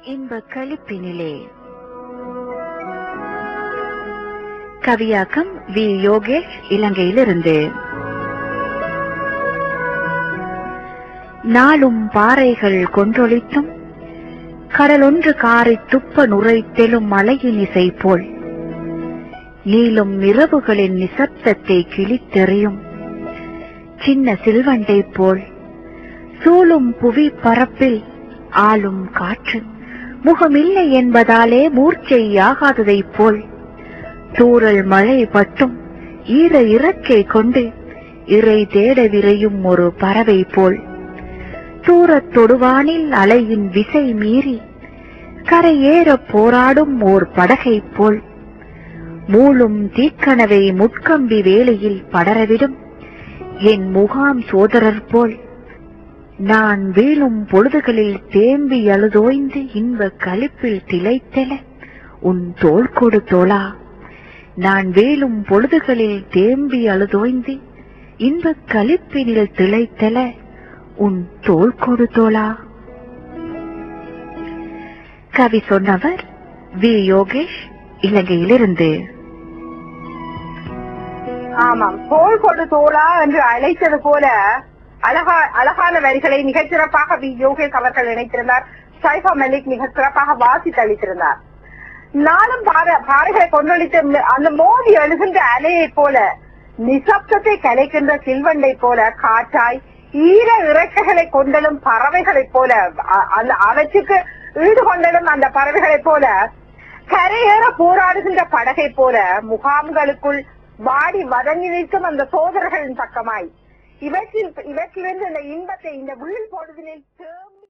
இன்ப களிப்பினிலே கவியாக்கம் வி யோகேஷ் இலங்கையிலிருந்து நாளும் பாறைகள் கொன்றொழித்தும் கடலொன்று காரை துப்ப நுரைத்தெழும் மலையின் இசை போல் நீளும் இரவுகளின் நிசப்தத்தை கிழித்தெறியும் சின்ன சில்வண்டை போல் சூழும் புவி பரப்பில் ஆளும் காற்று முகமில்லை என்பதாலே மூர்ச்சையாகாததைப் போல் தூறல் மழை பட்டும் ஈர இறக்கை கொண்டு இறை தேட விரையும் ஒரு பறவை போல் தூரத் தொடுவானில் அலையின் விசை மீறி கரையேற போராடும் ஓர் படகை போல் மூளும் தீக்கனவை முட்கம்பி வேலையில் படரவிடும் என் முகாம் சோதரர் போல் நான் வீழும் பொழுதுகளில் தேம்பி அழுதோய்ந்து இன்ப களிப்பில் திளைத்தெல உன் தோள் கொடு தோளா நான் வேலும் பொழுதுகளில் தேம்பி அழுதோய்ந்து இன்பக் களிப்பினில் திளைத்தெல உன் தோள் கொடு தோளா கவி சொன்னவர் வி யோகேஷ் இலங்கையிலிருந்து ஆமாம் தோள் கொடு தோளா என்று அழைத்தது போல அழகா அழகான வரிகளை மிகச் சிறப்பாக வி யோகேஷ் அவர்கள் இணைத்திருந்தார் சைஃபா மலிக் மிக சிறப்பாக வாசித்து அளித்திருந்தார் நானும் பாறை பாறைகளை கொண்டளித்து ம- அந்த மோதி எழுகின்ற அலையை போல நிசப்தத்தை கலைக்கின்ற சில்வண்டை போல காற்றாய் ஈர இறக்கைகளை கொண்டலும் பறவைகளைப் போல அ- அந்த அவற்றுக்கு ஈடு கொண்டலும் அந்த பறவைகளைப் போல கரையேற போராடுகின்ற படகை போல முகாம்களுக்குள் வாடி வதங்கி நிற்கும் அந்த சோதரர்களின் பக்கமாய் இவற்றில் இவற்றிலிருந்து இந்த இன்பத்தை இந்த விழி பொழுதினில் தேம்பி